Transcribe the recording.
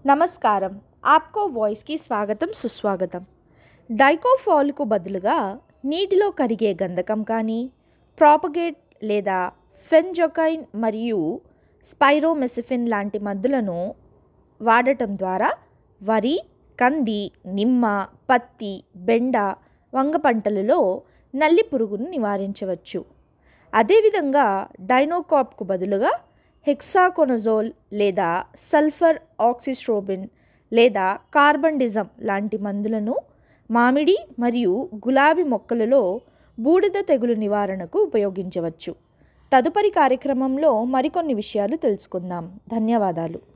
నమస్కారం ఆప్కో వాయిస్కి స్వాగతం సుస్వాగతం డైకోఫాల్కు బదులుగా నీటిలో కరిగే గంధకం కానీ ప్రాపగేట్ లేదా ఫెన్జొకైన్ మరియు స్పైరోమెసిఫిన్ లాంటి మందులను వాడటం ద్వారా వరి కంది నిమ్మ పత్తి బెండ వంగ పంటలలో నల్లి పురుగును నివారించవచ్చు అదేవిధంగా డైనోకాప్కు బదులుగా హెక్సాకొనజోల్ లేదా సల్ఫర్ ఆక్సిస్ట్రోబిన్ లేదా కార్బండిజం లాంటి మందులను మామిడి మరియు గులాబీ మొక్కలలో బూడిద తెగులు నివారణకు ఉపయోగించవచ్చు తదుపరి కార్యక్రమంలో మరికొన్ని విషయాలు తెలుసుకుందాం ధన్యవాదాలు